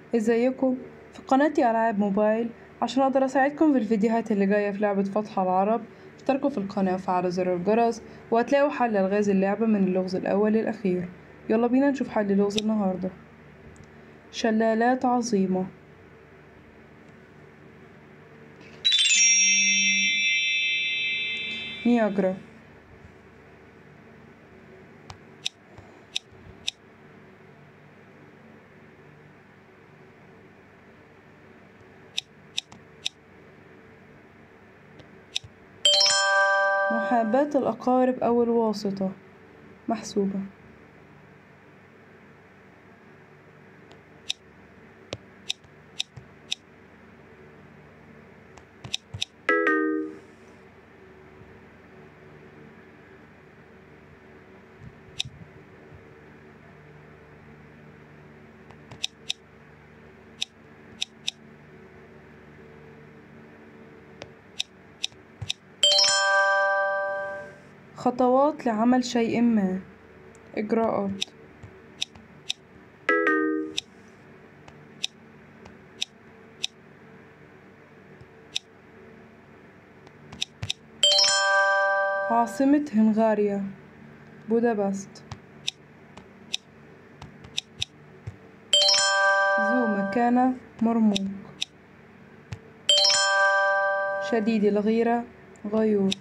ازيكم في قناتي ألعاب موبايل عشان أقدر أساعدكم في الفيديوهات اللي جاية في لعبة فتح العرب اشتركوا في القناة وفعلوا زر الجرس وهتلاقوا حل ألغاز اللعبة من اللغز الأول للأخير يلا بينا نشوف حل لغز النهاردة شلالات عظيمة نياجرا محاباة الأقارب أو الواسطة محسوبة خطوات لعمل شيء ما إجراءات عاصمة هنغاريا بودابست ذو مكانة مرموق شديد الغيرة غيور